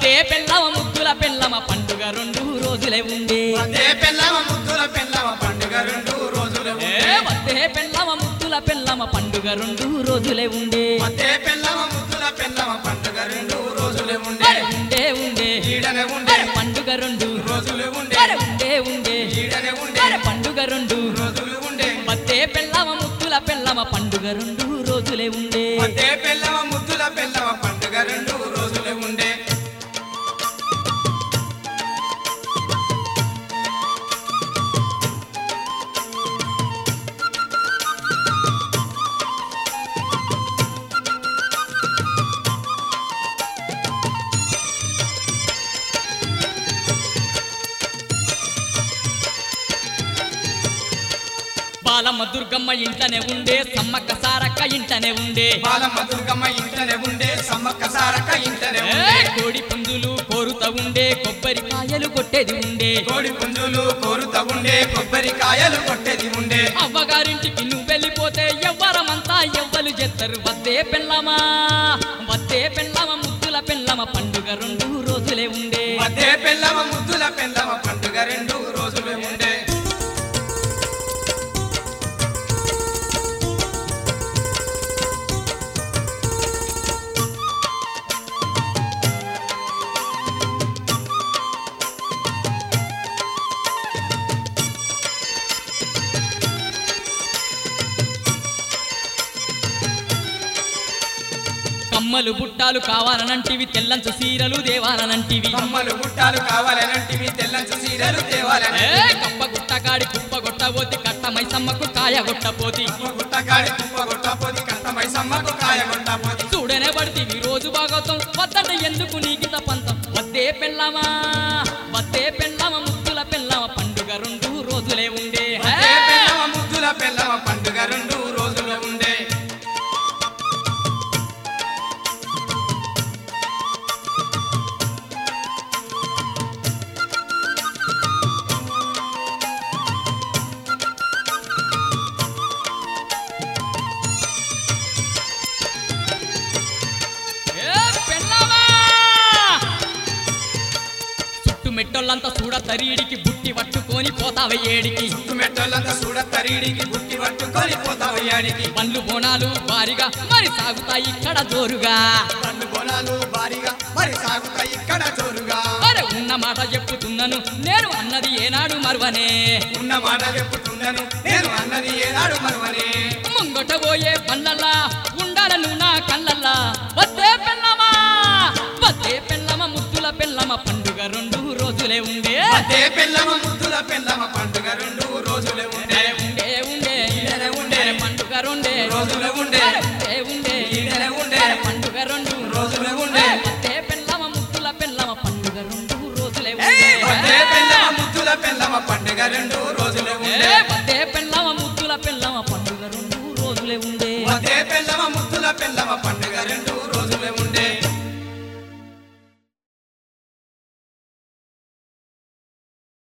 వద్దే పెళ్ళమ ముద్దుల పెళ్ళమ పండుగ రెండు రోజులే ఉండే అదే పెళ్ళవ ముద్దుల పెళ్ళవ పండుగ రెండు రోజులు ఏ వద్దే పెళ్ళమ ముద్దుల పెళ్ళమ పండుగ రెండు రోజులే ఉండే అదే పెళ్ళవ ముద్దుల పెళ్ళవ పండుగ రెండు రోజులు ఉండే అరే ఉండే ఉండే ఈడనే ఉండే అరే పండుగ రెండు రోజులు ఉండే అరే ఉండే ఉండే ఈడనే ఉండే అరే పండుగ రెండు రోజులు ఉండే వద్దే పెళ్ళమ ముద్దుల పెళ్ళమ పండుగ రెండు రోజులే ఉండే అదే పెళ్ళవ ముద్దుల పెళ్ళవ పండుగ రెండు రోజులు ఉండే బాలమ్మ దుర్గమ్మ ఇంటనే ఉండే సమ్మక్క సారక్క ఇంటనే ఉండే బాలమ్మ దుర్గమ్మ ఇంటనే ఉండే సమ్మక్క సారక్క ఇంటనే ఏ ఉండే కోడి పుంజులు కోరుత ఉండే కొబ్బరికాయలు కొట్టేది ఉండే కోడి పుంజులు కోరుత ఉండే కొబ్బరికాయలు కొట్టేది ఉండే అవ్వగారింటికి నువ్వు వెళ్ళిపోతే ఎవ్వరమంతా ఎవ్వరు చేస్తారు వద్దే పెళ్ళమా వద్దే పెళ్ళమ ముద్దుల పెళ్ళమ పండుగ రెండు రోజులే ఉండే అదే పెళ్ళవ ముద్దుల పెళ్ళవ పండుగ రెండు రోజులు ఉండే కమ్మలు బుట్టాలు కావాలనంటివి తెల్లంచు సీరలు దేవాలనంటివి కమ్మలు గుట్టాలు కావాలనంటివి తెల్లంచు సీరలు ఏ తేవాలని కప్ప గుట్టకాడి కుప్ప కొట్టబోతి కట్ట మైసమ్మకు కాయ కొట్టపోతి గుట్టకాడి కుప్ప కొట్టపోది కట్ట మైసమ్మకు కాయ కొట్టపోది చూడనే పడితివి రోజు భాగవతం వద్దట ఎందుకు నీకిత పంతం వద్దే పెళ్ళమా వద్దే పెళ్ళమ ముద్దుల పెళ్ళమ పండుగ రెండు రోజులే ఉండే అదే హే! పెళ్ళవ ముద్దుల పెళ్ళవ పండుగ రెండు రోజులు ఉండే ఏ పెళ్ళమా చుట్టు మెట్టోళ్ళంతా చూడ తరీడికి బుట్టి పట్టుకొని పోతావ ఏడికి మెట్టలంతా చూడ తరీడికి బుట్టి పట్టుకొని పోతావు యాడికి పండ్లు బోనాలు భారీగా మరి సాగుతాయి ఇక్కడ జోరుగా పండు బోనాలు భారీగా మరి సాగుతాయి ఇక్కడ జోరుగా అరే ఉన్న మాట చెప్పుతున్నాను నేను అన్నది ఏనాడు మరువనే ఉన్న మాట చెప్పుతున్నాను నేను అన్నది ఏనాడు మరువనే ముంగట పోయే పళ్ళల్లా ఉండాలను నా కళ్ళల్లా వద్దే పెళ్ళమా వద్దే పెళ్ళమ ముద్దుల పెళ్ళమ పండుగ రెండు రోజులే ఉండే అదే పెళ్ళమ ముద్దుల పెళ్ళమ పండుగ రెండు రోజులే ఉండే అరే ఉండే ఉండే ఈడనే ఉండే. అరే పండుగ రెండే రోజులే ఉండే. అరే ఉండే ఉండే ఈడనే ఉండే. అరే పండుగ రెండు రోజులే ఉండే. అరే వద్దే పెళ్ళమ ముద్దుల పెళ్ళమ పండుగ రెండు రోజులే అదే ఉండే పెళ్ళమ ముద్దుల పెళ్ళమ పండుగ రెండు